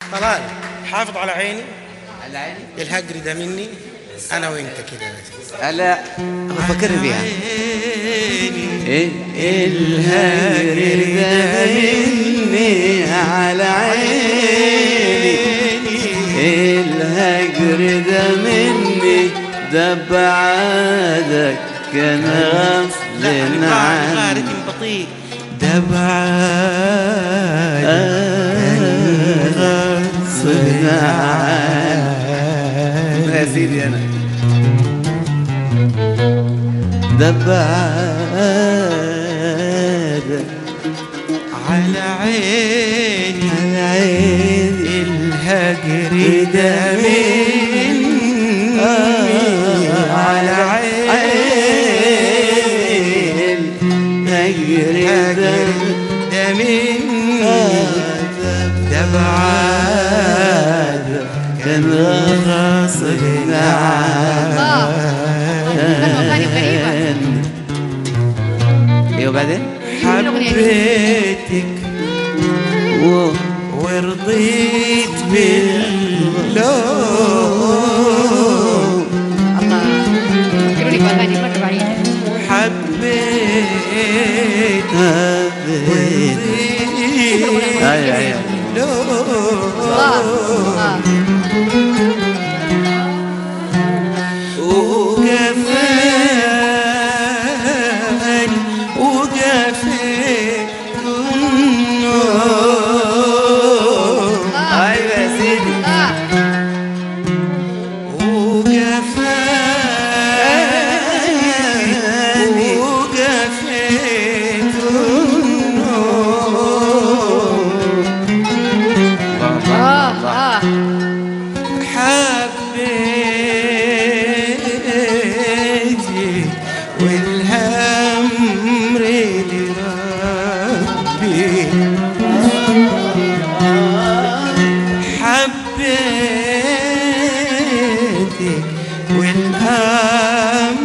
طلال حافظ على عيني على عيني الهجر ده مني انا وانت كده لا بفكر بيها عيني إيه الهجر ده مني على عيني الهجر ده مني ده بعادك كان غصب غارق عني بطيء ده بعاد غصب عني يا سيدي انا ده بعادك على عيني على عيني الهجر ده مني على عيني الهجر الهجر ده مني ده بعاد كان غصب الله كلام أغاني غريبة ايه وبعدين؟ حبيتك و- ورضيت باللوم الله فكروني بأغاني مرة بعيدة حبيت حبيت ورضيت أيوة، أيوة. الله باللوم آه. وقفاني وقفيت النوم ايوه يا سيدي آه. وقفاني وقفيت النوم آه. آه. حبيتي والهم ريدي ربي حبيتك والهم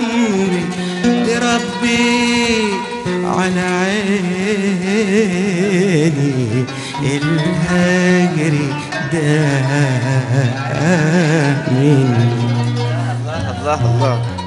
لربي على عيني الهجر دامني الله الله الله